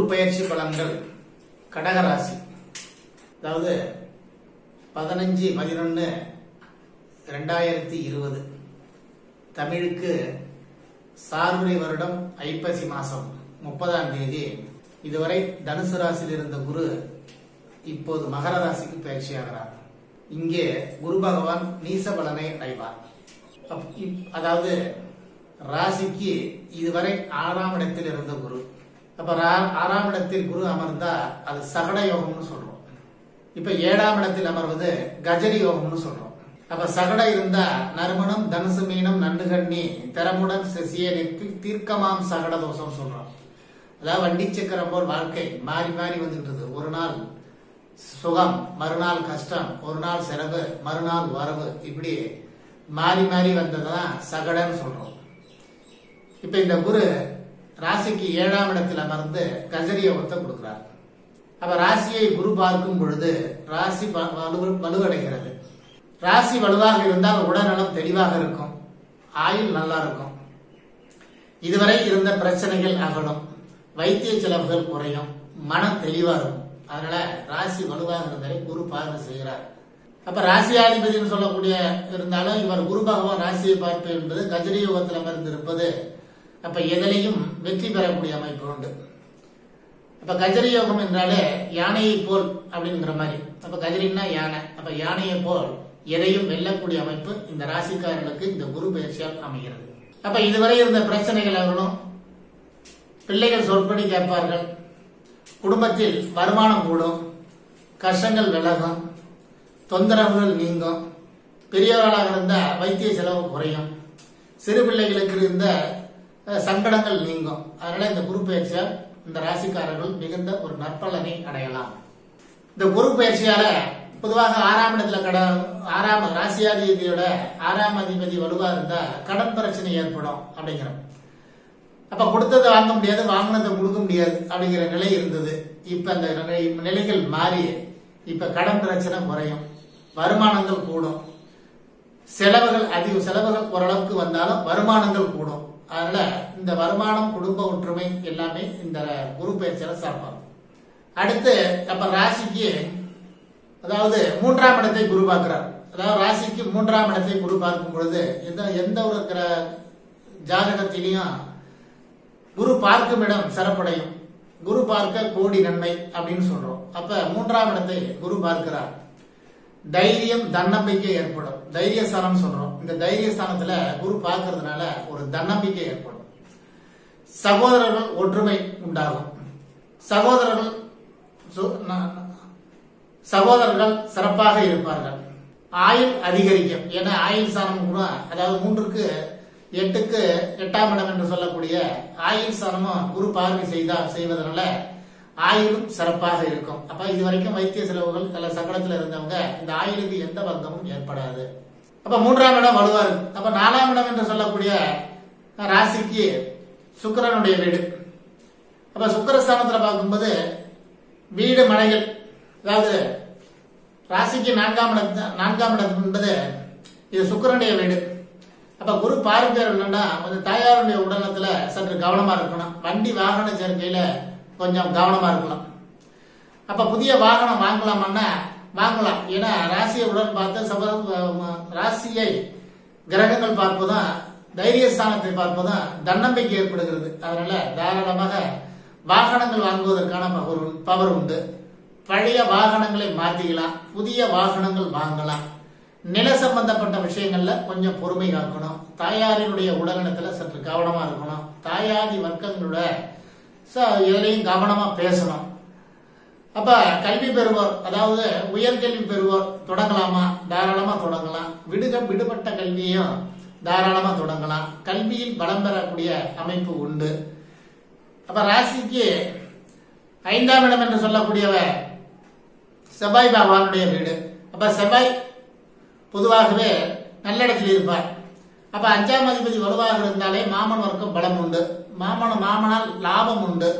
பயிற்சி பலன்கள் கடகராசி அதாவது பதினஞ்சு பதினொன்று ரெண்டாயிரத்தி இருபது தமிழுக்கு சார்புரை வருடம் ஐப்பசி மாசம் முப்பதாம் தேதி இதுவரை தனுசு ராசியில் இருந்த குரு இப்போது மகர ராசிக்கு பயிற்சியாகிறார் இங்கே குரு பகவான் நீச பலனை அடைவார் அப்- இப்- அதாவது ராசிக்கு இதுவரை ஆறாம் இடத்தில் இருந்த குரு அப்ப ரா- ஆறாம் இடத்தில் குரு அமர்ந்தா அது சகட யோகம்னு சொல்றோம் இப்ப ஏழாம் இடத்தில் அமர்வது கஜரி யோகம்னு சொல்றோம் அப்ப சகட இருந்தா நறுமணம் தனுசு மீனம் நண்டுகண்ணி திறமுடன் செசிய நெற்றில் தீர்க்கமாம் சகட தோஷம் சொல்றோம் அதாவது வண்டி சக்கரம் போல் வாழ்க்கை மாறி மாறி வந்துட்டு இருக்கு. ஒரு நாள் சுகம் மறுநாள் கஷ்டம் ஒரு நாள் செலவு மறுநாள் வரவு இப்படி மாறி மாறி வந்ததுதான் சகடன்னு சொல்றோம் இப்ப இந்த குரு ராசிக்கு ஏழாம் இடத்தில் அமர்ந்து கஜரி யோகத்தை கொடுக்கிறார் அப்ப ராசியை குரு பார்க்கும் பொழுது ராசி ப- வலு- வலுவடைகிறது ராசி வலுவாக இருந்தால் உடல்நலம் தெளிவாக இருக்கும் ஆயுள் நல்லா இருக்கும் இதுவரை இருந்த பிரச்சனைகள் அகலும் வைத்திய செலவுகள் குறையும் மனம் தெளிவா இருக்கும் அதனால ராசி வலுவாக இருந்தாலே குரு பார்வை செய்கிறார் அப்ப ராசியாதிபதினு சொல்லக்கூடிய இருந்தாலும் இவர் குரு பகவான் ராசியை பார்ப்பு என்பது கஜரி யோகத்தில் அமர்ந்திருப்பது அப்ப எதிலையும் வெற்றி பெறக்கூடிய அமைப்பு உண்டு அப்ப கஜரி யோகம் என்றாலே யானையை போல் அப்படிங்கிற மாதிரி அப்ப கஜரின்னா யானை அப்ப யானையை போல் எதையும் வெல்லக்கூடிய அமைப்பு இந்த ராசிக்காரர்களுக்கு இந்த குரு பயிற்சியால் அமைகிறது அப்ப இதுவரை இருந்த பிரச்சனைகள் அகலும் பிள்ளைகள் சொற்படி கேட்பார்கள் குடும்பத்தில் வருமானம் கூடும் கஷ்டங்கள் விலகும் தொந்தரவுகள் நீங்கும் பெரியவர்களாக இருந்த வைத்திய செலவு குறையும் சிறு பிள்ளைகளுக்கு இருந்த அஹ், சங்கடங்கள் நீங்கும் அதனால இந்த குரு பயிற்சியால் இந்த ராசிக்காரர்கள் மிகுந்த ஒரு நற்பலனை அடையலாம் இந்த குரு பயிற்சியால பொதுவாக ஆறாம் இடத்துல கட ஆறாம் ராசியாதிபதியோட ஆறாம் அதிபதி வலுவா இருந்தா கடன் பிரச்சனை ஏற்படும் அப்படிங்கிறோம் அப்ப கொடுத்ததை வாங்க முடியாது வாங்கினதை கொடுக்க முடியாது அப்படிங்கிற நிலை இருந்தது இப்ப அந்த நிலை- நிலைகள் மாறி இப்ப கடன் பிரச்சனை குறையும் வருமானங்கள் கூடும் செலவுகள் அதிக செலவுகள் ஓரளவுக்கு வந்தாலும் வருமானங்கள் கூடும் அதனால இந்த வருமானம் குடும்ப ஒற்றுமை எல்லாமே இந்த குரு பயிற்சியில சார்பாகும் அடுத்து அப்ப ராசிக்கு அதாவது மூன்றாம் இடத்தை குரு பார்க்கிறார் அதாவது ராசிக்கு மூன்றாம் இடத்தை குரு பார்க்கும் பொழுது எந்த எந்த ஒரு கிர- ஜாதகத்திலையும் குரு பார்க்கும் இடம் சிறப்படையும் குரு பார்க்க கோடி நன்மை அப்படின்னு சொல்றோம் அப்ப மூன்றாம் இடத்தை குரு பார்க்கிறார் தைரியம் தன்னம்பிக்கை ஏற்படும் தைரியஸ்தானம் சொல்றோம் இந்த தைரியஸ்தானத்துல குரு பார்க்கறதுனால ஒரு தன்னம்பிக்கை ஏற்படும் சகோதரர்கள் ஒற்றுமை உண்டாகும் சகோதரர்கள் சு- ந- சகோதரர்கள் சிறப்பாக இருப்பார்கள் ஆயுள் அதிகரிக்கும் ஏன்னா ஆயுள் சாணம் கூட அதாவது மூன்றுக்கு எட்டுக்கு எட்டாம் இடம் என்று சொல்லக்கூடிய ஆயுள் சாணமும் குரு பார்வை செய்தா செய்வதனால ஆயுளும் சிறப்பாக இருக்கும் அப்ப இது வரைக்கும் வைத்திய செலவுகள் அல்ல சங்கடத்துல இருந்தவங்க இந்த ஆயுளுக்கு எந்த பங்கமும் ஏற்படாது அப்ப மூன்றாம் இடம் வலுவா இருக்கு அப்ப நாலாம் இடம் என்று சொல்லக்கூடிய ராசிக்கு சுக்கிரனுடைய வீடு அப்ப சுக்கிரஸ்தானத்துல பார்க்கும்போது வீடு மனைகள் அதாவது ராசிக்கு நான்காம் இடம் நான்காம் இடம் என்பது இது சுக்கிரனுடைய வீடு அப்ப குரு பார்வையார் என்னன்னா கொஞ்சம் தாயாருடைய உடலத்துல சற்று கவனமா இருக்கணும் வண்டி வாகன சேர்க்கையில கொஞ்சம் கவனமா இருக்கலாம் அப்ப புதிய வாகனம் வாங்கலாமான்னா வாங்கலாம் ஏன்னா ராசியை உடன் பார்த்து சப ம- ராசியை கிரகங்கள் பார்ப்பதும் தைரியஸ்தானத்தை பார்ப்பதும் தன்னம்பிக்கை ஏற்படுகிறது அதனால தாராளமாக வாகனங்கள் வாங்குவதற்கான பவர் உண்டு- பவர் உண்டு பழைய வாகனங்களை மாத்திக்கலாம் புதிய வாகனங்கள் வாங்கலாம் நில சம்பந்தப்பட்ட விஷயங்கள்ல கொஞ்சம் பொறுமை காக்கணும் தாயாரினுடைய உடல்நலத்துல சற்று கவனமா இருக்கணும் தாயாதி வர்க்கங்களோட ச- இதுலயும் கவனமா பேசணும் அப்ப கல்வி பெறுவோர் அதாவது உயர்கல்வி பெறுவோர் தொடங்கலாமா தாராளமா தொடங்கலாம் விடுக விடுபட்ட கல்வியையும் தாராளமா தொடங்கலாம் கல்வியில் பலம் பெறக்கூடிய அமைப்பு உண்டு அப்ப ராசிக்கு ஐந்தாம் இடம் என்று சொல்லக்கூடியவர் செவ்வாய் பகவானுடைய வீடு அப்ப செவ்வாய் பொதுவாகவே நல்ல இடத்தில் இருப்பார் அப்ப அஞ்சாம் அதிபதி வலுவாக இருந்தாலே மாமன் வர்க்கம் பலம் உண்டு மாமன் மாமனால் லாபம் உண்டு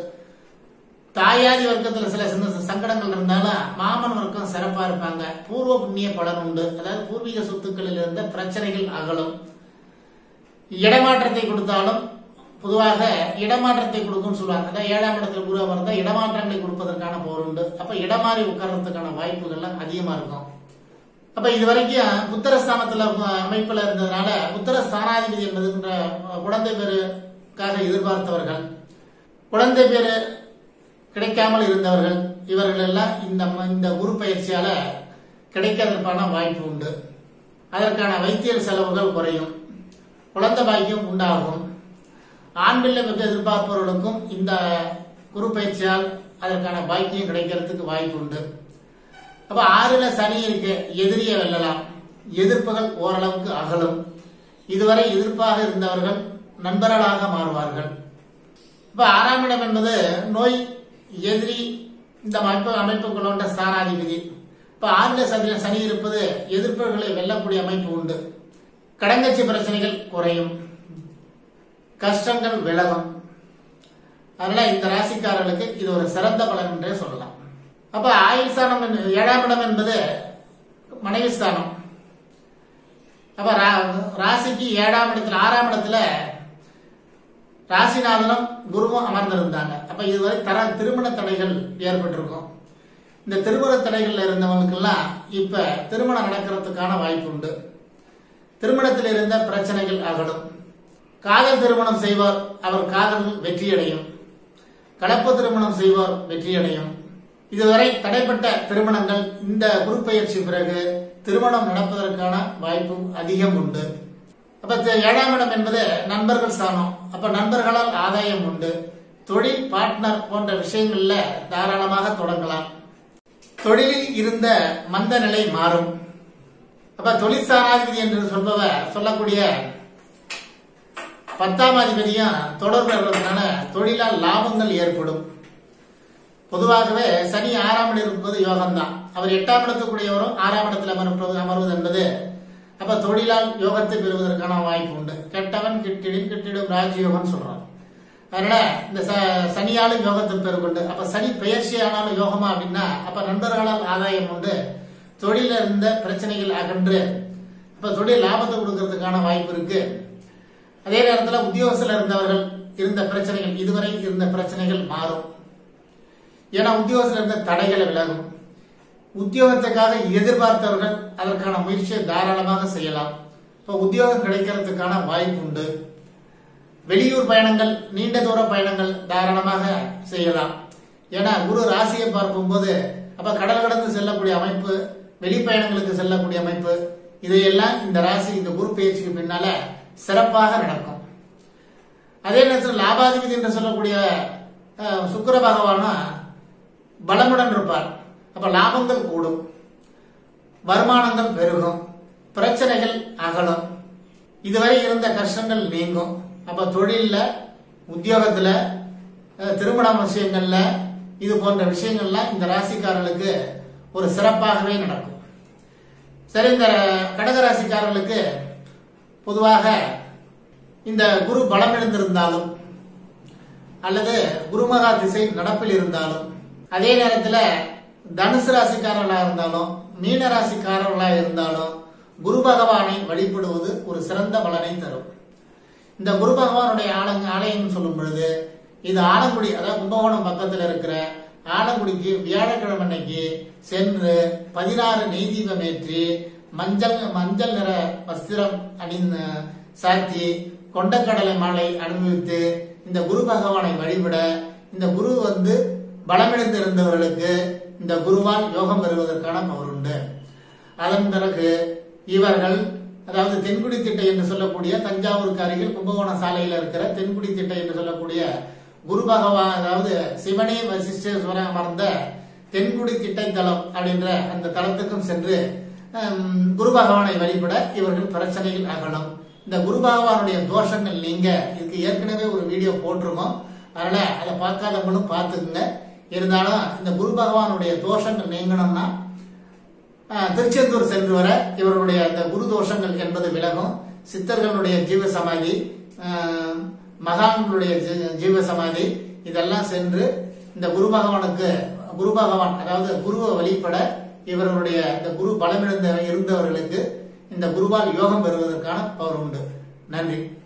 தாயாதி வர்க்கத்துல சில சின்ன சின்ன சங்கடங்கள் இருந்தாலும் மாமன் வர்க்கம் சிறப்பா இருப்பாங்க பூர்வ புண்ணிய பலன் உண்டு அதாவது பூர்வீக சொத்துக்களில் இருந்த பிரச்சனைகள் அகலும் இடமாற்றத்தை கொடுத்தாலும் பொதுவாக இடமாற்றத்தை கொடுக்கும்னு சொல்லுவாங்க அதாவது ஏழாம் இடத்துல குரு அமர்ந்தா இடமாற்றங்களை கொடுப்பதற்கான பவர் உண்டு அப்ப இடமாறி உட்கார்றதுக்கான வாய்ப்புகள்லாம் அதிகமா இருக்கும் அப்ப இது வரைக்கும் புத்திரஸ்தானத்துல அஹ், அமைப்புல இருந்ததுனால புத்திர ஸ்தானாதிபதி என்பதுன்ற அஹ், குழந்தை பேருக்காக எதிர்பார்த்தவர்கள் குழந்தை பேரு கிடைக்காமல் இருந்தவர்கள் இவர்கள் எல்லாம் இந்த ம- இந்த குரு பயிற்சியால கிடைக்கிறதுக்கான வாய்ப்பு உண்டு அதற்கான வைத்தியர் செலவுகள் குறையும் குழந்தை பாக்கியம் உண்டாகும் ஆண் பிள்ளை பெற்று எதிர்பார்ப்பவர்களுக்கும் இந்த குரு பயிற்சியால் அதற்கான பாக்கியம் கிடைக்கிறதுக்கு வாய்ப்பு உண்டு அப்ப ஆறுல சனி இருக்கு எதிரியை வெல்லலாம் எதிர்ப்புகள் ஓரளவுக்கு அகலும் இதுவரை எதிர்ப்பாக இருந்தவர்கள் நண்பர்களாக மாறுவார்கள் இப்ப ஆறாம் இடம் என்பது நோய் எதிரி இந்த அமைப்பு அமைப்பு கொண்ட ஸ்தானாதிபதி இப்ப ஆறுல சனி சனி இருப்பது எதிர்ப்புகளை வெல்லக்கூடிய அமைப்பு உண்டு கடங்கச்சி பிரச்சனைகள் குறையும் கஷ்டங்கள் விலகும் அதனால இந்த ராசிக்காரர்களுக்கு இது ஒரு சிறந்த பலன் என்றே சொல்லலாம் அப்ப ஆயுள் ஸ்தானம் என்பது- ஏழாம் இடம் என்பது மனைவி ஸ்தானம் அப்ப ரா- ராசிக்கு ஏழாம் இடத்துல ஆறாம் இடத்துல ராசிநாதனும் குருவும் அமர்ந்திருந்தாங்க அப்ப இதுவரை தர திருமண தடைகள் ஏற்பட்டிருக்கும் இந்த திருமண தடைகள்ல இருந்தவங்களுக்கெல்லாம் இப்ப திருமணம் நடக்கிறதுக்கான வாய்ப்பு உண்டு திருமணத்தில் இருந்த பிரச்சனைகள் அகலும் காதல் திருமணம் செய்வார் அவர் காதல் வெற்றியடையும் கலப்பு திருமணம் செய்வார் வெற்றியடையும் இதுவரை தடைப்பட்ட திருமணங்கள் இந்த குருப்பெயர்ச்சி பிறகு திருமணம் நடப்பதற்கான வாய்ப்பு அதிகம் உண்டு அப்ப த- ஏழாம் இடம் என்பது நண்பர்கள் ஸ்தானம் அப்ப நண்பர்களால் ஆதாயம் உண்டு தொழில் பார்ட்னர் போன்ற விஷயங்கள்ல தாராளமாக தொடங்கலாம் தொழிலில் இருந்த மந்த நிலை மாறும் அப்ப தொழில் சாராதிபதி என்று சொல்பவர் சொல்லக்கூடிய பத்தாம் அதிபதியும் தொடர்பு இருப்பதனால தொழிலால் லாபங்கள் ஏற்படும் பொதுவாகவே சனி ஆறாம் இடம் இருப்பது யோகம்தான் அவர் எட்டாம் இடத்துக்குரியவரும் ஆறாம் இடத்தில் அமர்ப்பது அமர்வது என்பது அப்ப தொழிலால் யோகத்தை பெறுவதற்கான வாய்ப்பு உண்டு கெட்டவன் கிட்டிடும் கிட்டிடும் ராஜயோகம் சொல்றாங்க அதனால இந்த ச- சனியாலும் யோகத்தை பெறுகொண்டு அப்ப சனி பெயர்ச்சி ஆனாலும் யோகமா அப்படின்னா அப்ப நண்பர்களால் ஆதாயம் உண்டு தொழில இருந்த பிரச்சனைகள் அகன்று அப்ப தொழில் லாபத்தை கொடுக்கறதுக்கான வாய்ப்பு இருக்கு அதே நேரத்தில் உத்தியோகத்தில் இருந்தவர்கள் இருந்த பிரச்சனைகள் இதுவரை இருந்த பிரச்சனைகள் மாறும் ஏன்னா உத்தியோகத்தில் இருந்த தடைகளை விலகும் உத்தியோகத்துக்காக எதிர்பார்த்தவர்கள் அதற்கான முயற்சியை தாராளமாக செய்யலாம் இப்போ உத்தியோகம் கிடைக்கிறதுக்கான வாய்ப்பு உண்டு வெளியூர் பயணங்கள் நீண்ட தூர பயணங்கள் தாராளமாக செய்யலாம் ஏன்னா குரு ராசியை பார்க்கும்போது அப்ப கடல் கடந்து செல்லக்கூடிய அமைப்பு வெளிப்பயணங்களுக்கு செல்லக்கூடிய அமைப்பு இதையெல்லாம் இந்த ராசி இந்த குரு பயிற்சிக்கு பின்னால சிறப்பாக நடக்கும் அதே நேரத்தில் லாபாதிபதி என்று சொல்லக்கூடிய அஹ், சுக்கிர பகவானும் பலமுடன் இருப்பார் அப்ப லாபங்கள் கூடும் வருமானங்கள் பெருகும் பிரச்சனைகள் அகலும் இதுவரை இருந்த கஷ்டங்கள் நீங்கும் அப்ப தொழில்ல உத்தியோகத்துல அஹ், திருமண விஷயங்கள்ல இது போன்ற விஷயங்கள்லாம் இந்த ராசிக்காரர்களுக்கு ஒரு சிறப்பாகவே நடக்கும் சரி இந்த கடகராசிக்காரர்களுக்கு பொதுவாக இந்த குரு பலம் எழுந்திருந்தாலும் அல்லது குருமகா திசை நடப்பில் இருந்தாலும் அதே நேரத்தில் தனுசு ராசிக்காரர்களாக இருந்தாலும் மீன ராசிக்காரர்களாக இருந்தாலும் குரு பகவானை வழிபடுவது ஒரு சிறந்த பலனை தரும் இந்த குரு பகவானுடைய ஆலங்க ஆலயம் சொல்லும் பொழுது இது ஆலங்குடி அதாவது கும்பகோணம் பக்கத்தில் இருக்கிற ஆலங்குடிக்கு வியாழக்கிழமை அன்னைக்கு சென்று பதினாறு நெய் தீபம் ஏற்றி மஞ்சள் மஞ்சள் நிற வஸ்திரம் அணிந்து சாத்தி கொண்டக்கடலை மாலை அனுபவித்து இந்த குரு பகவானை வழிபட இந்த குரு வந்து பலமிழந்து இருந்தவர்களுக்கு இந்த குருவால் யோகம் பெறுவதற்கான பவர் உண்டு அதன் பிறகு இவர்கள் அதாவது தென்குடி திட்டை என்று சொல்லக்கூடிய தஞ்சாவூருக்கு அருகில் கும்பகோணம் சாலையில் இருக்கிற தென்குடி திட்டை என்று சொல்லக்கூடிய குரு பகவான் அதாவது சிவனே வசிஷ்டேஸ்வரன் அமர்ந்த தென்குடி திட்டை தலம் அப்படின்ற அந்த தலத்துக்கும் சென்று ஹம், குரு பகவானை வழிபட இவர்கள் பிரச்சனைகள் அகலும் இந்த குரு பகவானுடைய தோஷங்கள் நீங்க இதுக்கு ஏற்கனவே ஒரு வீடியோ போட்டிருக்கோம் அதனால அதை பார்க்காதவங்களும் பார்த்துக்குங்க இருந்தாலும் இந்த குரு பகவானுடைய தோஷங்கள் நீங்கணும்னா ஆஹ், திருச்செந்தூர் சென்று வர இவருடைய அந்த குரு தோஷங்கள் என்பது விலகும் சித்தர்களுடைய ஜீவ சமாதி ஆஹ், மகான்களுடைய ஜீ- ஜீவ சமாதி இதெல்லாம் சென்று இந்த குரு பகவானுக்கு குரு பகவான் அதாவது குருவை வழிபட இவர்களுடைய இந்த குரு பலமிழந்த இருந்தவர்களுக்கு இந்த குருவால் யோகம் பெறுவதற்கான பவர் உண்டு நன்றி